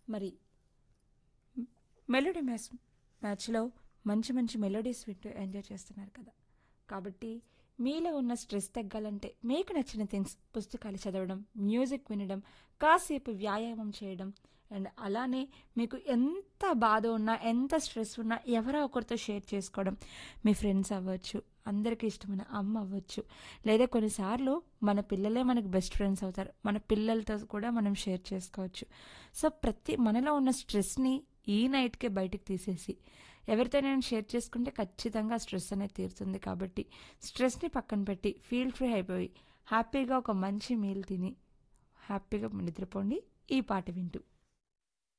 మరి melody match మ్యాచ్లో మంచి మంచి మెలోడీస్ వింటూ ఎంజాయ్ చేస్తున్నారు కదా కాబట్టి మీలో ఉన్న స్ట్రెస్ తగ్గాలంటే మీకు నచ్చిన థింగ్స్ పుస్తకాలు చదవడం మ్యూజిక్ వినడం కాసేపు వ్యాయామం చేయడం అండ్ అలానే మీకు ఎంత బాధ ఉన్నా ఎంత స్ట్రెస్ ఉన్నా ఎవరో ఒకరితో షేర్ చేసుకోవడం మీ ఫ్రెండ్స్ అవ్వచ్చు అందరికీ ఇష్టమైన అమ్మ అవ్వచ్చు లేదా కొన్నిసార్లు మన పిల్లలే మనకు బెస్ట్ ఫ్రెండ్స్ అవుతారు మన పిల్లలతో కూడా మనం షేర్ చేసుకోవచ్చు సో ప్రతి మనలో ఉన్న స్ట్రెస్ని ఈ నైట్కే బయటికి తీసేసి ఎవరితో నేను షేర్ చేసుకుంటే ఖచ్చితంగా స్ట్రెస్ అనేది తీరుతుంది కాబట్టి స్ట్రెస్ని పక్కన పెట్టి ఫీల్ ఫ్రీ అయిపోయి హ్యాపీగా ఒక మంచి మీల్ తిని హ్యాపీగా నిద్రపోండి ఈ పాట వింటూ